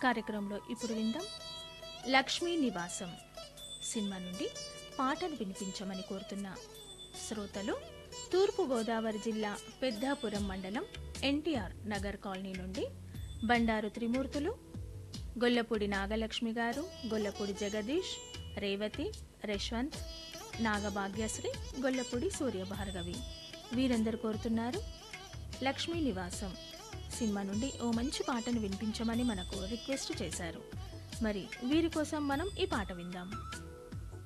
కార్యక్రమంలో ఇప్పుడు విందాం లక్ష్మీ నివాసం సినిమా నుండి పాటలు వినిపించమని కోరుతున్న శ్రోతలు తూర్పు గోదావరి జిల్లా పెద్దాపురం మండలం ఎన్టీఆర్ నగర్ కాలనీ నుండి బండారు త్రిమూర్తులు గొల్లపూడి నాగలక్ష్మి గారు గొల్లపూడి జగదీష్ రేవతి రేష్వంత్ నాగభాగ్యశ్రీ గొల్లపూడి సూర్యభార్గవి వీరందరూ కోరుతున్నారు లక్ష్మీ నివాసం సినిమా నుండి ఓ మంచి పాటను వినిపించమని మనకు రిక్వెస్ట్ చేశారు మరి వీరి కోసం మనం ఈ పాట విందాం